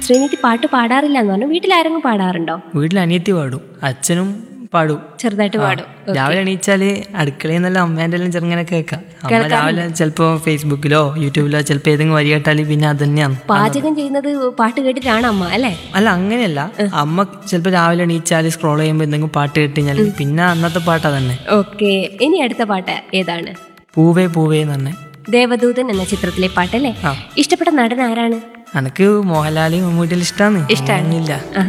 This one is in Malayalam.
ശ്രീനിധി പാട്ട് പാടാറില്ല എന്ന് പറഞ്ഞു വീട്ടിൽ ആരെങ്കിലും പാടാറുണ്ടോ വീട്ടിൽ അനിയത്തി പാടും അച്ഛനും പാടും ചെറുതായിട്ട് പാടും രാവിലെ എണീച്ചാല് അടുക്കളയിൽ നിന്നെല്ലാം അമ്മേന്റെ എല്ലാം ചെറുങ്ങനെ കേൾക്കാം അമ്മ രാവിലെ ചിലപ്പോ ഫേസ്ബുക്കിലോ യൂട്യൂബിലോ ചിലപ്പോ ഏതെങ്കിലും വരി കേട്ടാല് പിന്നെ അത് തന്നെയാണ് പാചകം ചെയ്യുന്നത് പാട്ട് കേട്ടിട്ടാണ് അമ്മ അല്ലേ അല്ല അങ്ങനെയല്ല അമ്മ ചിലപ്പോ രാവിലെ എണീച്ചാല് സ്ക്രോൾ ചെയ്യുമ്പോൾ എന്തെങ്കിലും പാട്ട് കേട്ടുകഴിഞ്ഞാൽ പിന്നെ അന്നത്തെ പാട്ടാ തന്നെ ഓക്കെ ഇനി അടുത്ത പാട്ട് ഏതാണ് പൂവേ പൂവേ എന്ന് പറഞ്ഞേ ദേവദൂതൻ എന്ന ചിത്രത്തിലെ പാട്ടല്ലേ ആ. ഇഷ്ടപ്പെട്ട നടൻ ആരാണ് എനക്ക് മോഹൻലാല് മമ്മൂട്ടിയിൽ ഇഷ്ടമാണ് ഇഷ്ടമില്ല